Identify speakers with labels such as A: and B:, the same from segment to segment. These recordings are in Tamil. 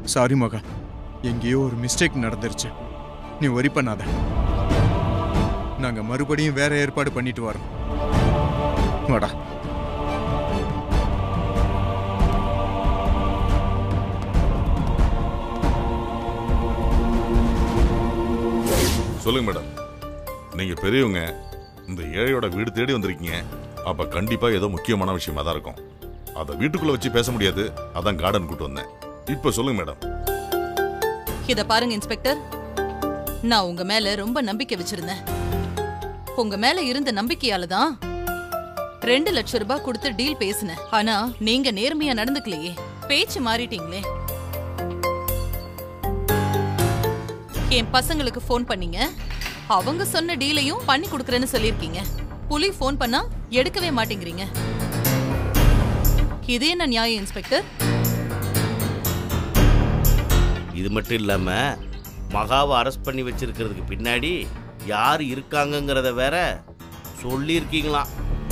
A: சாரி மகா எங்கேயோ ஒரு மிஸ்டேக் நடந்துருச்சு நீ ஒரி பண்ணாத நாங்க மறுபடியும் வேற ஏற்பாடு பண்ணிட்டு வரோம் வாடா
B: சொல்லுங்க மேடம் நீங்க பெரியவங்க இந்த ஏழையோட வீடு தேடி வந்திருக்கீங்க அப்ப கண்டிப்பா ஏதோ முக்கியமான விஷயமா தான் இருக்கும் அதை வீட்டுக்குள்ள வச்சு பேச முடியாது அதான் கார்டன் கூட்டு வந்தேன் இப்ப சொல்லுங்க மேடம்
C: இத பாருங்க இன்ஸ்பெக்டர் நான் உங்க மேல ரொம்ப நம்பிக்கை வச்சிருந்தேன் உங்க மேல இருந்த நம்பிக்கையால தான் ரெண்டு லட்சம் ரூபாய் கொடுத்து டீல் பேசினேன் ஆனா நீங்க நேர்மையா நடந்துக்கலையே பேச்சு மாறிட்டீங்களே என் பசங்களுக்கு ஃபோன் பண்ணீங்க அவங்க சொன்ன டீலையும் பண்ணி கொடுக்கறேன்னு சொல்லியிருக்கீங்க புலி ஃபோன் பண்ணா எடுக்கவே மாட்டேங்கிறீங்க இது என்ன நியாயம் இன்ஸ்பெக்டர்
D: இது மட்டும் இல்லாம மகாவை அரெஸ்ட் பண்ணி வச்சிருக்கிறதுக்கு பின்னாடி யார் இருக்காங்கங்கிறத வேற சொல்லியிருக்கீங்களாம்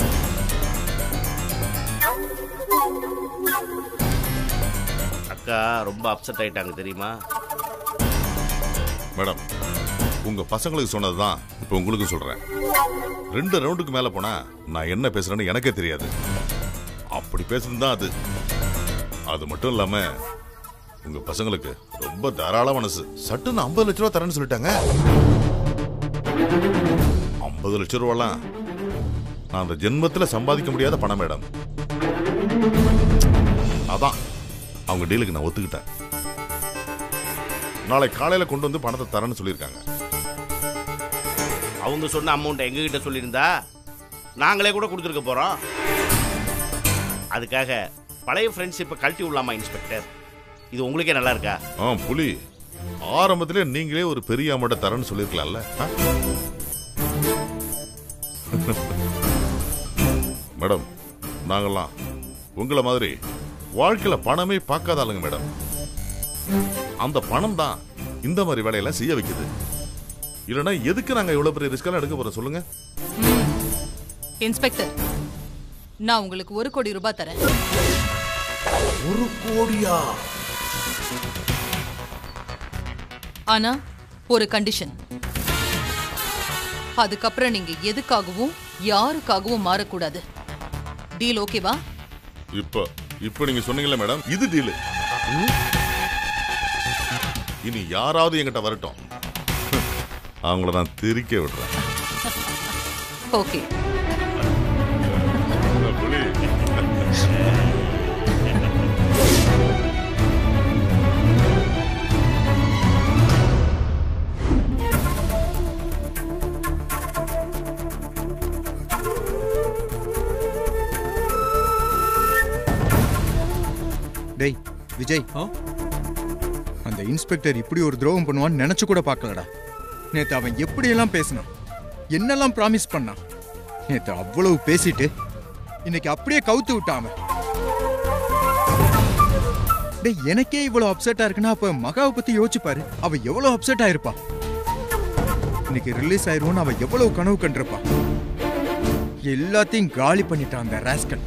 D: அக்கா ரொம்ப அப்செட் ஆயிட்டாங்க தெரியுமா
B: மேடம் உங்க பசங்களுக்கு சொன்னதுதான் இப்ப உங்களுக்கு சொல்றேன் ரெண்டு ரவுண்டுக்கு மேல போனா நான் என்ன பேசுறேன்னு எனக்கே தெரியாது அப்படி பேசுறது தான் அது அது மட்டும் இல்லாம உங்க பசங்களுக்கு ரொம்ப தாராள மனசு சட்டுன்னு ஐம்பது லட்ச ரூபா தரேன்னு சொல்லிட்டாங்க ஐம்பது லட்ச ரூபாலாம் நான் அந்த ஜென்மத்துல சம்பாதிக்க முடியாத பணம் மேடம் அதான் அவங்க டீலுக்கு நான் ஒத்துக்கிட்டேன் நாளை காலையில கொண்டு வந்து பணத்தை தரேன்னு சொல்லியிருக்காங்க
D: அவங்க சொன்ன அமௌண்ட்டை எங்ககிட்ட சொல்லியிருந்தா நாங்களே கூட கொடுத்துருக்க போறோம் அதுக்காக பழைய ஃப்ரெண்ட்ஷிப்பை கழட்டி விடலாமா இன்ஸ்பெக்டர் இது உங்களுக்கே நல்லா இருக்கா
B: ஆ புலி ஆரம்பத்திலே நீங்களே ஒரு பெரிய அமௌண்ட்டை தரேன்னு சொல்லியிருக்கலாம்ல ஆ? மேடம் நாங்கெல்லாம் உங்களை மாதிரி வாழ்க்கையில பணமே பார்க்காத ஆளுங்க மேடம் அந்த பணம் தான் இந்த மாதிரி வேலையெல்லாம் செய்ய வைக்குது இல்லைன்னா எதுக்கு நாங்க இவ்வளவு பெரிய ரிஸ்கெல்லாம் எடுக்க போறோம் சொல்லுங்க
C: இன்ஸ்பெக்டர் நான் உங்களுக்கு ஒரு கோடி ரூபாய் தரேன்
D: ஒரு கோடியா
C: ஆனா ஒரு கண்டிஷன் அதுக்கப்புறம் நீங்க எதுக்காகவும் யாருக்காகவும் மாறக்கூடாது டீல் ஓகேவா
B: இப்ப இப்ப நீங்க சொன்னீங்கல்ல மேடம் இது டீலு இனி யாராவது என்கிட்ட வரட்டும் அவங்கள நான் திரிக்க விடுறேன்
C: ஓகே
B: புலி
A: டேய் விஜய் அந்த இன்ஸ்பெக்டர் இப்படி ஒரு துரோகம் பண்ணுவான்னு நினைச்சு கூட பார்க்கலடா நேத்து அவன் எப்படியெல்லாம் பேசினான் என்னெல்லாம் ப்ராமிஸ் பண்ணான் நேத்து அவ்வளவு பேசிட்டு இன்னைக்கு அப்படியே கவுத்து விட்டான் அவன் டேய் எனக்கே இவ்வளவு அப்செட்டா இருக்குன்னா அப்ப மகாவை பத்தி யோசிச்சு பாரு அவ எவ்வளவு அப்செட் ஆயிருப்பா இன்னைக்கு ரிலீஸ் ஆயிருவோன்னு அவ எவ்வளவு கனவு கண்டிருப்பா எல்லாத்தையும் காலி பண்ணிட்டான் அந்த ராஸ்கல்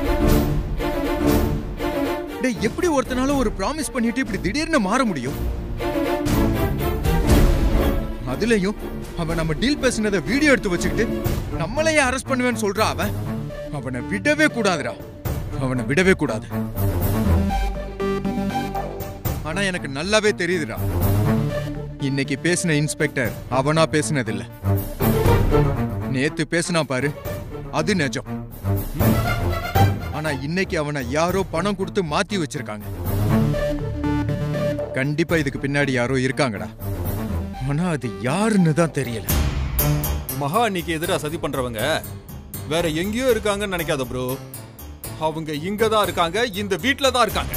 A: டேய் எப்படி ஒருத்தனால ஒரு ப்ராமிஸ் பண்ணிட்டு இப்படி திடீர்னு மாற முடியும் அதுலயும் அவன் நம்ம டீல் பேசினத வீடியோ எடுத்து வச்சுக்கிட்டு நம்மளையே அரெஸ்ட் பண்ணுவேன்னு சொல்றா அவன் அவனை விடவே கூடாதுடா அவனை விடவே கூடாது ஆனா எனக்கு நல்லாவே தெரியுதுடா இன்னைக்கு பேசின இன்ஸ்பெக்டர் அவனா பேசினதில்ல நேத்து பேசினா பாரு அது நிஜம் ஆனா இன்னைக்கு அவனை யாரோ பணம் கொடுத்து மாத்தி வச்சிருக்காங்க கண்டிப்பா இதுக்கு பின்னாடி யாரோ இருக்காங்கடா ஆனா அது யாருன்னு தான் தெரியல
E: மகா அன்னைக்கு எதிரா சதி பண்றவங்க வேற எங்கேயோ இருக்காங்கன்னு நினைக்காத ப்ரோ அவங்க இங்க தான் இருக்காங்க இந்த வீட்ல தான் இருக்காங்க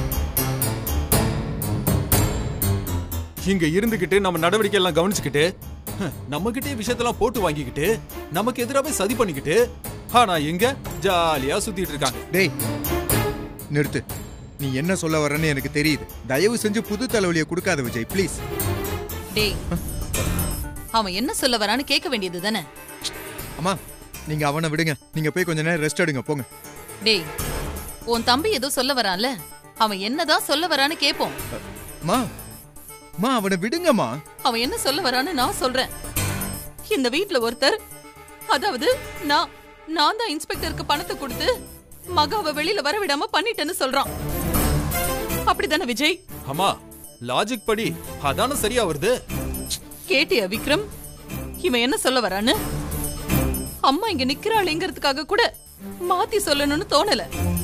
E: இங்க இருந்துகிட்டு நம்ம நடவடிக்கை எல்லாம் கவனிச்சுக்கிட்டு நம்ம கிட்டே விஷயத்தெல்லாம் போட்டு வாங்கிக்கிட்டு நமக்கு எதிராவே சதி பண்ணிக்கிட்டு ஆனா எங்க ஜாலியா சுத்திட்டு இருக்காங்க
A: டேய் நிறுத்து நீ என்ன சொல்ல வரன்னு எனக்கு தெரியுது தயவு செஞ்சு புது தலைவலியை கொடுக்காத விஜய் ப்ளீஸ்
C: டேய் அவன் என்ன சொல்ல வரான்னு கேட்க வேண்டியது தானே
A: அம்மா நீங்க அவனை விடுங்க நீங்க போய் கொஞ்ச நேரம் ரெஸ்ட் எடுங்க போங்க
C: டேய் உன் தம்பி ஏதோ சொல்ல வரான்ல அவன் என்னதான் சொல்ல வரான்னு கேப்போம்
A: மா மா அவனை விடுங்கம்மா
C: அவன் என்ன சொல்ல வரான்னு நான் சொல்றேன் இந்த வீட்ல ஒருத்தர் அதாவது நான் நான் தான் இன்ஸ்பெக்டருக்கு பணத்தை கொடுத்து மகாவை வெளியில வர விடாம பண்ணிட்டேன்னு சொல்றான் அப்படிதானே விஜய்
E: அம்மா லாஜிக் படி அதானே சரியா வருது
C: கேட்டியா விக்ரம் இவன் என்ன சொல்ல வரான்னு அம்மா இங்க நிக்கிறாளேங்கிறதுக்காக கூட மாத்தி சொல்லணும்னு தோணல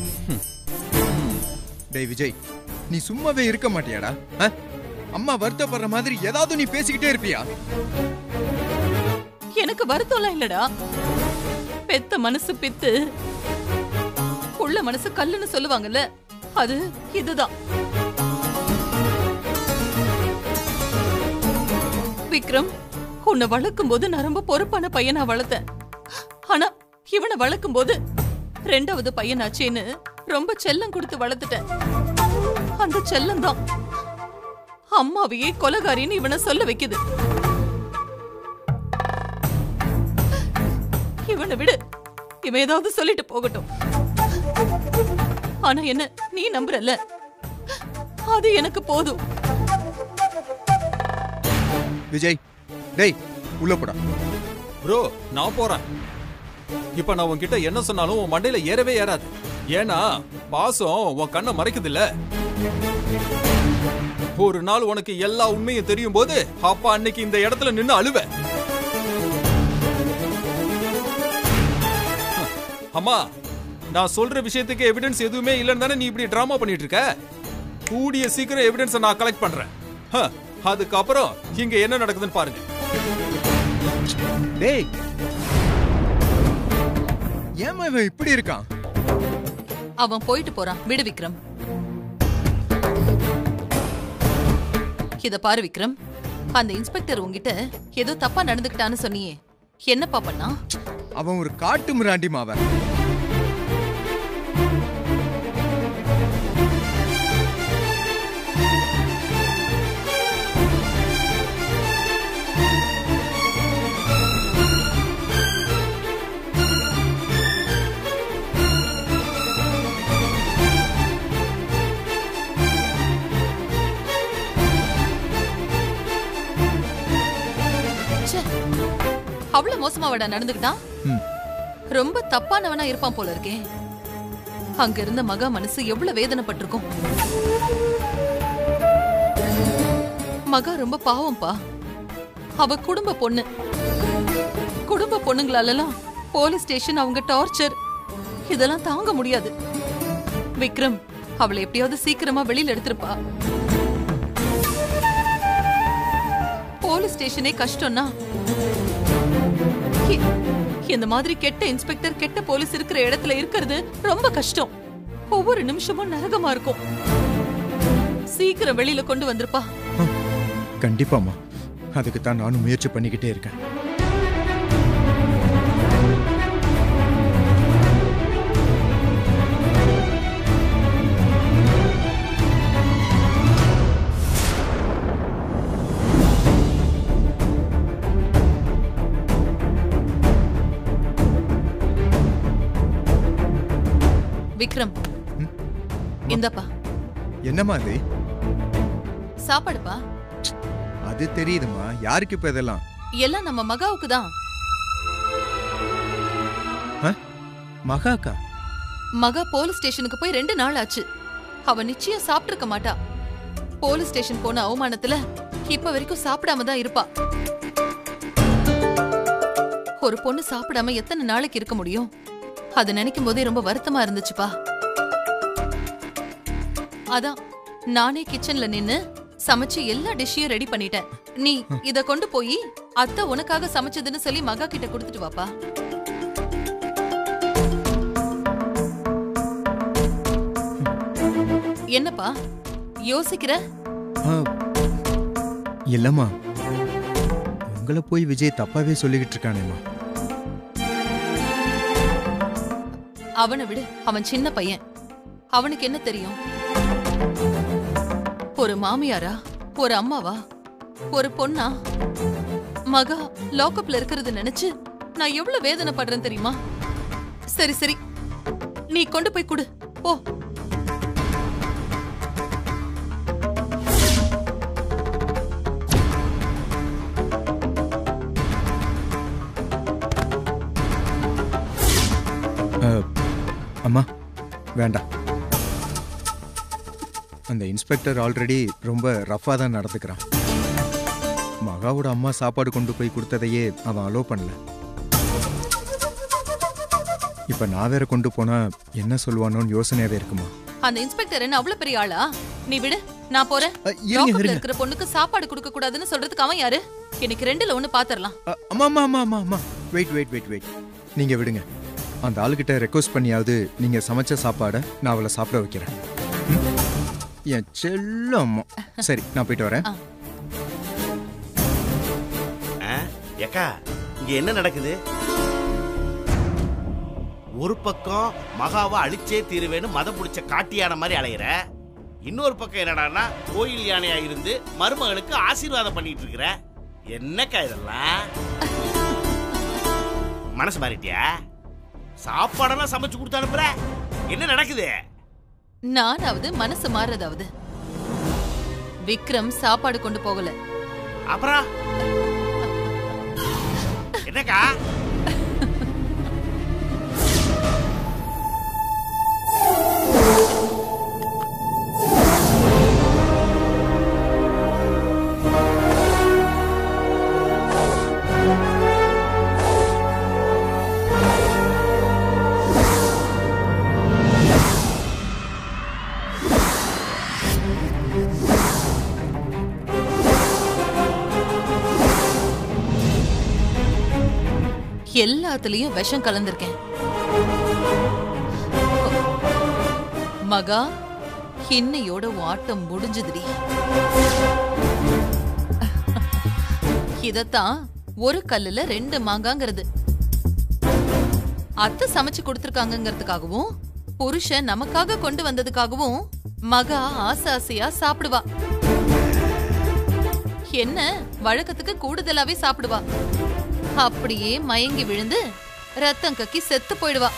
A: டேய் விஜய் நீ சும்மாவே இருக்க மாட்டியாடா ஆ? அம்மா வருத்தப்படுற மாதிரி ஏதாவது நீ பேசிக்கிட்டே இருப்பியா
C: எனக்கு வருத்தம்லாம் இல்லடா பெத்த மனசு பித்து உள்ள மனசு கல்லுன்னு சொல்லுவாங்கல்ல அது இதுதான் விக்ரம் உன்னை வளர்க்கும் போது நான் ரொம்ப பொறுப்பான பையனா வளர்த்தேன் ஆனா இவனை வளர்க்கும் போது ரெண்டாவது பையனாச்சேன்னு ரொம்ப செல்லம் கொடுத்து வளர்த்துட்டேன் அந்த செல்லம் தான் அம்மாவையே கொலகாரின்னு இவனை சொல்ல வைக்குது இவனை விடு இவன் ஏதாவது சொல்லிட்டு போகட்டும் ஆனா என்ன நீ நம்புறல்ல அது எனக்கு போதும்
A: விஜய் டேய் உள்ள போடா
E: ப்ரோ நான் போறேன் இப்ப நான் உன்கிட்ட என்ன சொன்னாலும் உன் மண்டையில ஏறவே ஏறாது ஏன்னா பாசம் உன் கண்ணை மறைக்குது ஒரு நாள் உனக்கு எல்லா உண்மையும் தெரியும் போது அப்ப அன்னைக்கு இந்த இடத்துல நின்னு அழுவ அம்மா நான் சொல்ற விஷயத்துக்கு எவிடன்ஸ் எதுவுமே இல்லைன்னு தானே நீ இப்படி டிராமா பண்ணிட்டு இருக்க கூடிய சீக்கிரம் எவிடன்ஸை நான் கலெக்ட் பண்றேன் ஹ, அதுக்கப்புறம் இங்க என்ன நடக்குதுன்னு பாருங்க
A: டேய் ஏமா இவன் இப்படி இருக்கான்
C: அவன் போயிட்டு போறான் விடு விக்ரம் இத பாரு விக்ரம் அந்த இன்ஸ்பெக்டர் உன்கிட்ட ஏதோ தப்பா நடந்துக்கிட்டான்னு சொன்னியே என்னப்பா பண்ணா
A: அவன் ஒரு காட்டு மிராண்டி மாவன்
C: ச்சே, அவ்வளவு மோசமாவாடா நடந்துக்கிட்டான்
A: ம்.
C: ரொம்ப தப்பானவனா இருப்பான் போல இருக்கே அங்க இருந்த மகா மனசு எவ்வளவு வேதனைப்பட்டிருக்கும் மகா ரொம்ப பாவம்பா அவ குடும்ப பொண்ணு குடும்ப பொண்ணுங்களாலலாம் போலீஸ் ஸ்டேஷன் அவங்க டார்ச்சர் இதெல்லாம் தாங்க முடியாது விக்ரம் அவளை எப்படியாவது சீக்கிரமா வெளியில எடுத்திருப்பா போலீஸ் ஸ்டேஷனே கஷ்டம்னா இ- இந்த மாதிரி கெட்ட இன்ஸ்பெக்டர் கெட்ட போலீஸ் இருக்கிற இடத்துல இருக்கிறது ரொம்ப கஷ்டம் ஒவ்வொரு நிமிஷமும் நரகமா இருக்கும் சீக்கிரம் வெளியில கொண்டு வந்திருப்பா
A: கண்டிப்பாமா அதுக்கு தான் நானும் முயற்சி பண்ணிக்கிட்டே இருக்கேன்
C: விக்ரம் இந்தப்பா
A: என்னம்மா அது
C: சாப்பாடுப்பா
A: அது தெரியுதுமா யாருக்கு இப்ப இதெல்லாம்
C: எல்லாம் நம்ம மகாவுக்கு தான்
A: மகாக்கா
C: மகா போலீஸ் ஸ்டேஷனுக்கு போய் ரெண்டு நாள் ஆச்சு அவ நிச்சயம் சாப்பிட்டிருக்க மாட்டா போலீஸ் ஸ்டேஷன் போன அவமானத்துல இப்ப வரைக்கும் சாப்பிடாம தான் இருப்பா ஒரு பொண்ணு சாப்பிடாம எத்தனை நாளைக்கு இருக்க முடியும் அது நினைக்கும் போதே ரொம்ப வருத்தமா இருந்துச்சுப்பா அதான் நானே கிச்சன்ல நின்னு சமைச்சு எல்லா டிஷ்ஷையும் ரெடி பண்ணிட்டேன் நீ இத கொண்டு போய் அத்தை உனக்காக சமைச்சதுன்னு சொல்லி மகா கிட்ட கொடுத்துட்டு வாப்பா என்னப்பா யோசிக்கிற
A: ஆ, இல்லம்மா உங்களை போய் விஜய் தப்பாவே சொல்லிக்கிட்டு இருக்கானேம்மா
C: அவனை விடு அவன் சின்ன பையன் அவனுக்கு என்ன தெரியும் ஒரு மாமியாரா ஒரு அம்மாவா ஒரு பொண்ணா மகா லாக்அப்ல இருக்கிறது நினைச்சு நான் எவ்வளவு வேதனைப்படுறேன் தெரியுமா சரி சரி நீ கொண்டு போய் கொடு போ
A: வேண்டாம் அந்த இன்ஸ்பெக்டர் ஆல்ரெடி ரொம்ப ரஃபாக தான் நடந்துக்கிறான் மகாவோட அம்மா சாப்பாடு கொண்டு போய் கொடுத்ததையே அவன் அலோ பண்ணல இப்ப நான் வேற கொண்டு போனா என்ன சொல்லுவானோன்னு யோசனையாவே இருக்குமா
C: அந்த இன்ஸ்பெக்டர் என்ன அவ்வளவு பெரிய ஆளா நீ விடு நான் போறேன்
A: அ, இருங்க,
C: லாக்அப்ல
A: இருங்க.
C: இருக்கிற பொண்ணுக்கு சாப்பாடு கொடுக்க கூடாதுன்னு சொல்றதுக்கு அவன் யாரு இன்னைக்கு ரெண்டுல ஒண்ணு பாத்திரலாம்
A: அ, அம்மா அம்மா அம்மா அம்மா அம்மா வெயிட் வெயிட் வெயிட் வெயிட் நீங்க விடுங்க அந்த ஆளுகிட்ட ரெக்வஸ்ட் பண்ணியாவது நீங்க சமைச்ச சாப்பாடை நான் அவளை சாப்பிட வைக்கிறேன் ம்? என் செல்ல அம்மா சரி நான் போயிட்டு வரேன்
C: ஆ.
D: ஆ? ஏக்கா இங்க என்ன நடக்குது ஒரு பக்கம் மகாவை அழிச்சே தீருவேன்னு மதம் பிடிச்ச காட்டு யானை மாதிரி அலையிற இன்னொரு பக்கம் என்னடான்னா கோயில் யானையா இருந்து மருமகளுக்கு ஆசீர்வாதம் பண்ணிட்டு இருக்கிற என்னக்கா இதெல்லாம் மனசு மாறிட்டியா சாப்பாடெல்லாம் சமைச்சு கொடுத்து அனுப்புற என்ன நடக்குது
C: நானாவது மனசு மாறுறதாவது விக்ரம் சாப்பாடு கொண்டு போகல
D: அப்புறம் என்னக்கா
C: எல்லாத்துலயும் விஷம் கலந்திருக்கேன் மகா இன்னையோட உன் ஆட்டம் முடிஞ்சுதுடி இதத்தான் ஒரு கல்லுல ரெண்டு மாங்காங்கிறது அத்தை சமைச்சு கொடுத்திருக்காங்கங்கிறதுக்காகவும் புருஷன் நமக்காக கொண்டு வந்ததுக்காகவும் மகா ஆசை ஆசையா சாப்பிடுவா என்ன வழக்கத்துக்கு கூடுதலாவே சாப்பிடுவா அப்படியே மயங்கி விழுந்து ரத்தம் கக்கி செத்து போயிடுவா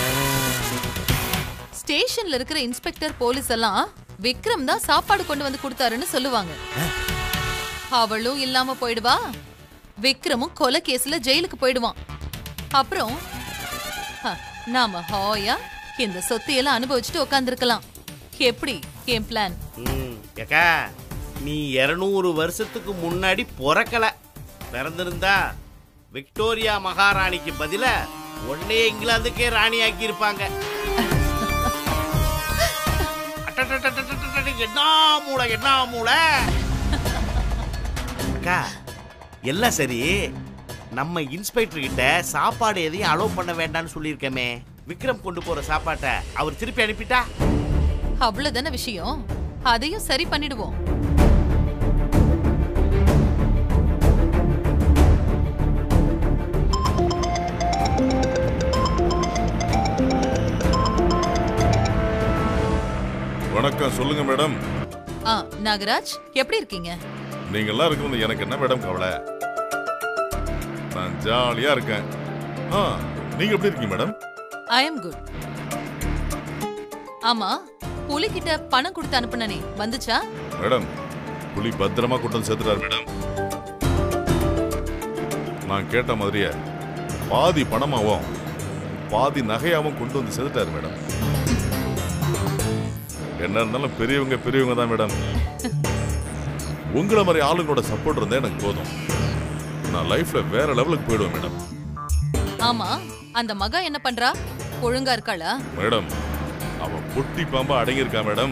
C: ஸ்டேஷன்ல இருக்கிற இன்ஸ்பெக்டர் போலீஸ் எல்லாம் விக்ரம் தான் சாப்பாடு கொண்டு வந்து கொடுத்தாருன்னு சொல்லுவாங்க அவளும் இல்லாம போயிடுவா விக்ரமும் கொலை கேஸ்ல ஜெயிலுக்கு போயிடுவான் அப்புறம் ஹ, நாம ஹாயா இந்த சொத்தையெல்லாம் அனுபவிச்சுட்டு உட்காந்துருக்கலாம் எப்படி என் பிளான்
D: ம், ஏக்கா நீ இருநூறு வருஷத்துக்கு முன்னாடி பிறக்கல பிறந்திருந்தா விக்டோரியா மகாராணிக்கு பதில உன்னைய இங்கிலாந்துக்கே ராணி ஆக்கி இருப்பாங்க என்ன மூளை என்ன மூளை அக்கா எல்லாம் சரி நம்ம இன்ஸ்பெக்டர் கிட்ட சாப்பாடு எதையும் அலோவ் பண்ண வேண்டாம்னு சொல்லியிருக்கமே விக்ரம் கொண்டு போற சாப்பாட்டை அவர் திருப்பி அனுப்பிட்டா
C: அவ்வளவுதானே விஷயம் அதையும் சரி பண்ணிடுவோம்
B: வணக்கம் சொல்லுங்க மேடம்
C: ஆ நாகராஜ் எப்படி இருக்கீங்க
B: நீங்க எல்லாம் இருக்கிறது எனக்கு என்ன மேடம் கவலை நான் ஜாலியா இருக்கேன் ஆ நீங்க எப்படி இருக்கீங்க மேடம்
C: ஐ அம் குட் ஆமா புலிகிட்ட பணம் கொடுத்து அனுப்புனனே வந்துச்சா
B: மேடம் புலி பத்திரமா கொண்டு வந்து சேர்த்துட்டாரு மேடம் நான் கேட்ட மாதிரியே பாதி பணமாவும் பாதி நகையாவும் கொண்டு வந்து சேர்த்துட்டாரு மேடம் என்ன இருந்தாலும் பெரியவங்க பெரியவங்க தான் மேடம் உங்களை மாதிரி ஆளுங்களோட சப்போர்ட் இருந்தா எனக்கு போதும் நான் லைஃப்ல வேற லெவலுக்கு போயிடுவேன் மேடம்
C: ஆமா அந்த மகா என்ன பண்றா ஒழுங்கா இருக்காளா
B: மேடம் அவ பொட்டி பாம்பா அடங்கியிருக்கா மேடம்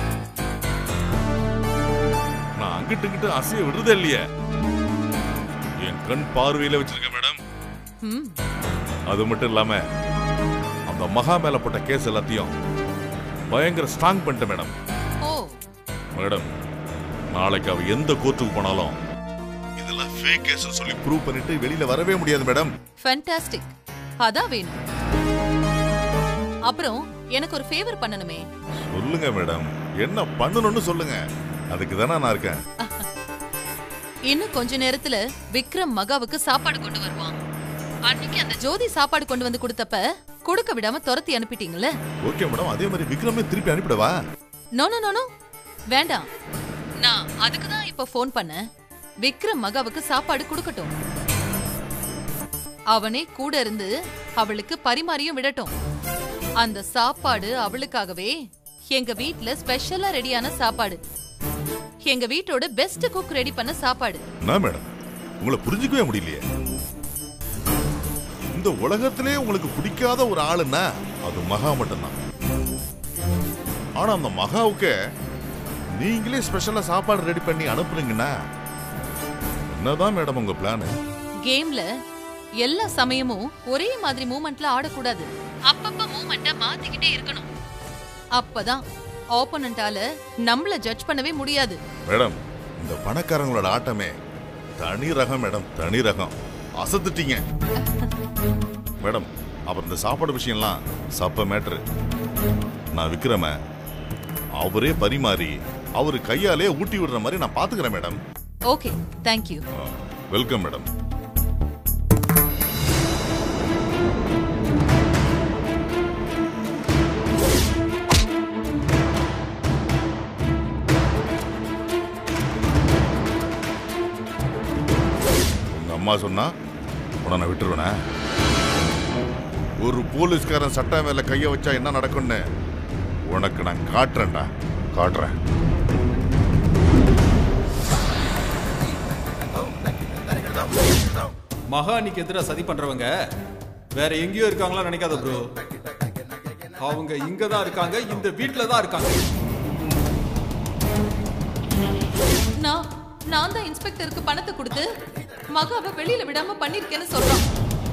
B: நான் அங்கிட்டு இங்கிட்டு அசைய விடுறதே இல்லையே என் கண் பார்வையில வச்சிருக்கேன் மேடம்
C: ம்
B: அது மட்டும் இல்லாம அந்த மகா மேல போட்ட கேஸ் எல்லாத்தையும் பயங்கர ஸ்ட்ராங் பண்ணிட்டேன் மேடம்
C: ஓ
B: மேடம் நாளைக்கு அவ எந்த கோர்ட்டுக்கு போனாலும் இதெல்லாம் ஃபேக் கேஸ் சொல்லி ப்ரூவ் பண்ணிட்டு வெளியில வரவே முடியாது மேடம்
C: ஃபேண்டாஸ்டிக் அதான் வேணும் அப்புறம் எனக்கு ஒரு ஃபேவர் பண்ணணுமே
B: சொல்லுங்க மேடம் என்ன பண்ணணும்னு சொல்லுங்க அதுக்கு தானே நான் இருக்கேன்
C: இன்னும் கொஞ்ச நேரத்துல விக்ரம் மகாவுக்கு சாப்பாடு கொண்டு வருவான் அன்னைக்கு அந்த ஜோதி சாப்பாடு கொண்டு வந்து கொடுத்தப்ப கொடுக்க விடாம துரத்தி அனுப்பிட்டீங்கல்ல
B: ஓகே மேடம் அதே மாதிரி விக்ரமே திருப்பி அனுப்பிடவா
C: நோ நோ நோ நோ வேண்டாம் நான் அதுக்கு தான் இப்ப ஃபோன் பண்ணேன் விக்ரம் மகாவுக்கு சாப்பாடு கொடுக்கட்டும் அவனே கூட இருந்து அவளுக்கு பரிமாறியும் விடட்டும் அந்த சாப்பாடு அவளுக்காகவே எங்க வீட்ல ஸ்பெஷலா ரெடியான சாப்பாடு எங்க வீட்டோட பெஸ்ட் குக் ரெடி பண்ண சாப்பாடு
B: என்ன மேடம் உங்களை புரிஞ்சுக்கவே முடியலையே இந்த உலகத்திலே உங்களுக்கு பிடிக்காத ஒரு ஆளுன்னா அது மகா மட்டும்தான் ஆனா அந்த மகாவுக்கு நீங்களே ஸ்பெஷலா சாப்பாடு ரெடி பண்ணி அனுப்புனீங்கன்னா என்னதான் மேடம் உங்க பிளான்
C: கேம்ல எல்லா சமயமும் ஒரே மாதிரி மூமெண்ட்ல ஆடக்கூடாது அப்பப்ப மூமெண்ட்ட மாத்திக்கிட்டே இருக்கணும் அப்பதான் ஆப்போனண்டால நம்மள ஜட்ஜ் பண்ணவே முடியாது
B: மேடம் இந்த பணக்காரங்களோட ஆட்டமே தனி ரகம் மேடம் தனி ரகம் அசத்துட்டீங்க மேடம் அப்புறம் இந்த சாப்பாடு விஷயம்லாம் சப்ப மேட்ரு நான் விக்ரம அவரே பரிமாறி அவரு கையாலே ஊட்டி விடுற மாதிரி நான் பாத்துக்கிறேன் madam
C: okay thank you
B: welcome madam உங்க அம்மா சொன்னா உன்னை நான் விட்டுருவேனா ஒரு போலீஸ்காரன் சட்டம் மேல கைய வச்சா என்ன நடக்கும்னு உனக்கு நான் காட்டுறேன்டா காட்டுறேன்
E: மகானிக்கு எதிராக சதி பண்றவங்க வேற எங்கேயோ இருக்காங்களா நினைக்காத ப்ரோ அவங்க இங்க தான் இருக்காங்க இந்த வீட்ல தான் இருக்காங்க
C: நான் நான் தான் இன்ஸ்பெக்டருக்கு பணத்தை கொடுத்து மகாவை வெளியில விடாம பண்ணிருக்கேன்னு சொல்றான்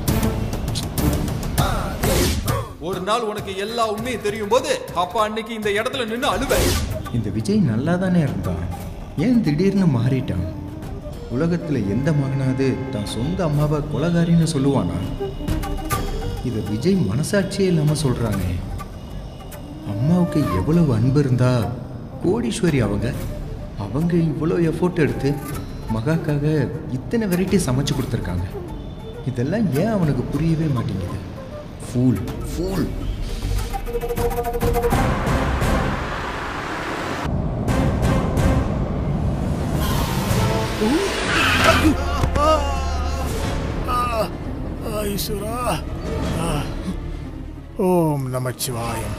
E: ஒரு நாள் உனக்கு எல்லா உண்மையும் தெரியும் போது அப்ப அன்னைக்கு இந்த இடத்துல நின்னு அழுவேன்
A: இந்த விஜய் நல்லா தானே இருந்தான் ஏன் திடீர்னு மாறிட்டான் உலகத்தில் எந்த மகனாவது தான் சொந்த அம்மாவை கொலகாரின்னு சொல்லுவானா இதை விஜய் மனசாட்சியே இல்லாமல் சொல்கிறாங்க அம்மாவுக்கு எவ்வளவு அன்பு இருந்தா கோடீஸ்வரி அவங்க அவங்க இவ்வளோ எஃபோர்ட் எடுத்து மகாக்காக இத்தனை வெரைட்டி சமைச்சு கொடுத்துருக்காங்க இதெல்லாம் ஏன் அவனுக்கு புரியவே மாட்டேங்குது ஃபூல் ஃபூல்
F: ஈஸ்வரா ஓம் நமச்சிவாயம்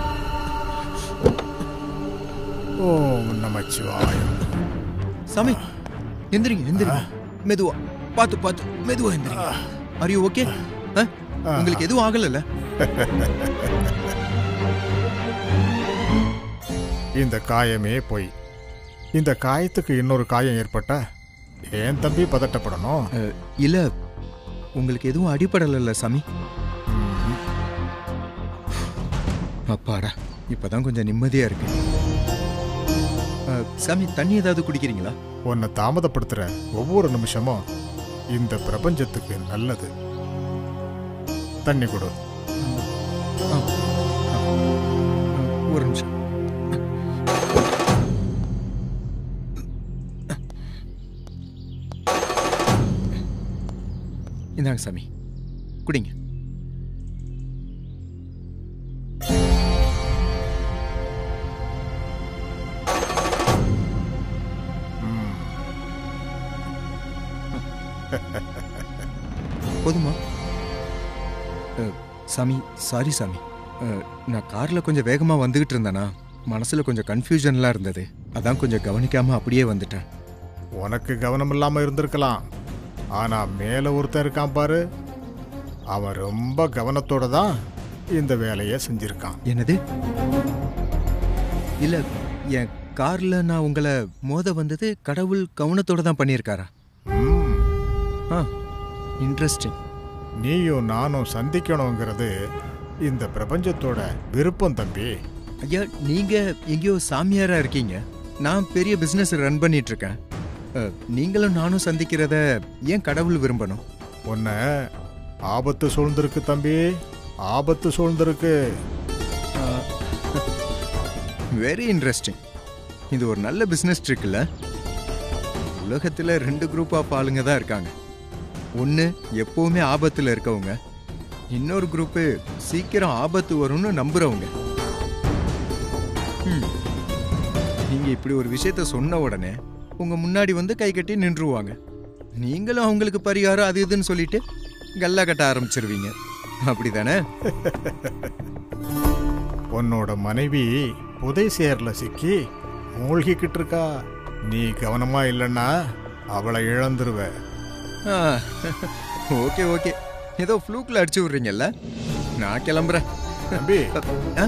F: ஓம் நமச்சிவாயம்
A: சாமி எந்திரிங்க எந்திரிங்க மெதுவா பார்த்து பார்த்து மெதுவா எந்திரிங்க ஆர் யூ ஓகே உங்களுக்கு எதுவும் ஆகலல்ல
F: இந்த காயமே பொய் இந்த காயத்துக்கு இன்னொரு காயம் ஏற்பட்டா ஏன் தம்பி பதட்டப்படணும்
A: அஹ், இல்ல உங்களுக்கு எதுவும் அடிபடலைல்ல சாமி அப்பாடா இப்பதான் கொஞ்சம் நிம்மதியா இருக்கு அஹ், சாமி தண்ணி ஏதாவது குடிக்கிறீங்களா
F: உன்னை தாமதப்படுத்துற ஒவ்வொரு நிமிஷமும் இந்த பிரபஞ்சத்துக்கு நல்லது தண்ணி கொடு
A: அஹ், ஒரு நிமிஷம் இந்தாங்க சாமி குடிங்க போதுமா அஹ், சாமி சாரி சாமி அஹ், நான் கார்ல கொஞ்சம் வேகமா வந்துகிட்டு இருந்தேனா மனசுல கொஞ்சம் கன்ஃபியூஷன்லாம் இருந்தது அதான் கொஞ்சம் கவனிக்காம அப்படியே வந்துட்டேன்
F: உனக்கு கவனம் இல்லாம இருந்திருக்கலாம் ஆனா மேல ஒருத்தன் இருக்கான் பாரு அவன் ரொம்ப கவனத்தோட தான் இந்த வேலையை செஞ்சிருக்கான்
A: என்னது இல்ல என் கார்ல நான் உங்களை மோத வந்தது கடவுள் கவனத்தோட தான் பண்ணியிருக்காரா
F: ம்,
A: ஆ இன்ட்ரெஸ்டிங்
F: நீயும் நானும் சந்திக்கணுங்கிறது இந்த பிரபஞ்சத்தோட விருப்பம் தம்பி
A: ஐயா நீங்க எங்கேயோ சாமியாரா இருக்கீங்க நான் பெரிய பிசினஸ் ரன் பண்ணிட்டு இருக்கேன் அஹ், நீங்களும் நானும் சந்திக்கிறத ஏன் கடவுள் விரும்பணும்
F: உன்னை ஆபத்து சூழ்ந்திருக்கு தம்பி ஆபத்து சூழ்ந்திருக்கு
A: வெரி இன்ட்ரெஸ்டிங் இது ஒரு நல்ல பிஸ்னஸ் ட்ரிக்ல உலகத்தில் ரெண்டு குரூப் ஆஃப் ஆளுங்க தான் இருக்காங்க ஒன்று எப்பவுமே ஆபத்தில் இருக்கவங்க இன்னொரு குரூப்பு சீக்கிரம் ஆபத்து வரும்னு நம்புறவங்க ம். நீங்க இப்படி ஒரு விஷயத்த சொன்ன உடனே உங்க முன்னாடி வந்து கை கட்டி நின்றுவாங்க நீங்களும் அவங்களுக்கு பரிகாரம் அது இதுன்னு சொல்லிட்டு கல்லா கட்ட ஆரம்பிச்சிருவீங்க அப்படிதானே
F: உன்னோட மனைவி புதை சேர்ல சிக்கி மூழ்கிக்கிட்டு இருக்கா நீ கவனமா இல்லைன்னா அவளை இழந்துருவ
A: ஆ, ஓகே ஓகே ஏதோ ஃப்ளூக்கில் அடிச்சு விட்றீங்கல்ல நான் கிளம்புறேன்
F: தம்பி
A: ஆ?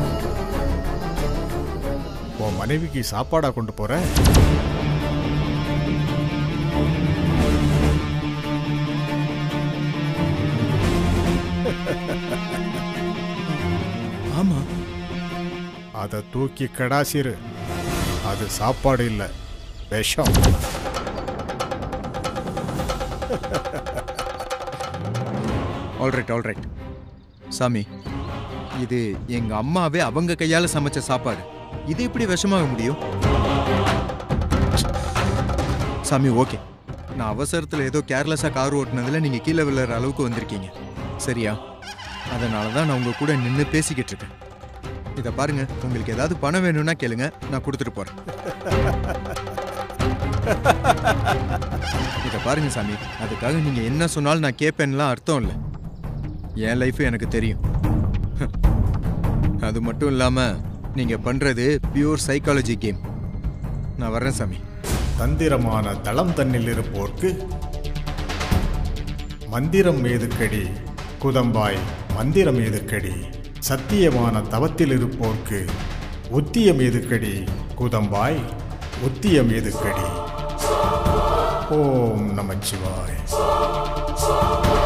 F: உன் மனைவிக்கு சாப்பாடா கொண்டு போறேன்
A: ஆமா
F: அதை தூக்கி கடாசிரு அது சாப்பாடு இல்லை விஷம்
A: ஆல்ரைட் ஆல்ரைட் சாமி இது எங்க அம்மாவே அவங்க கையால சமைச்ச சாப்பாடு இது எப்படி விஷமாக முடியும் சாமி ஓகே நான் அவசரத்தில் ஏதோ கேர்லெஸ்ஸாக கார் ஓட்டுனதுல நீங்க கீழே விழுற அளவுக்கு வந்திருக்கீங்க சரியா அதனால தான் நான் உங்க கூட நின்று பேசிக்கிட்டு இருக்கேன் இதை பாருங்க உங்களுக்கு ஏதாவது பணம் வேணும்னா கேளுங்க நான் கொடுத்துட்டு போறேன் இதை பாருங்க சாமி அதுக்காக நீங்க என்ன சொன்னாலும் நான் கேட்பேன்லாம் அர்த்தம் இல்லை என் லைஃப் எனக்கு தெரியும் அது மட்டும் இல்லாம நீங்க பண்றது பியூர் சைக்காலஜி கேம் நான் வர்றேன் சாமி
F: தந்திரமான தளம் தன்னில் இருப்போர்க்கு மந்திரம் ஏதுக்கடி குதம்பாய் மந்திரம் ஏதுக்கடி சத்தியமான தவத்தில் இருப்போர்க்கு உத்தியம் ஏதுக்கடி குதம்பாய் உத்தியம் ஏதுக்கடி ஓம் நமச்சிவாய்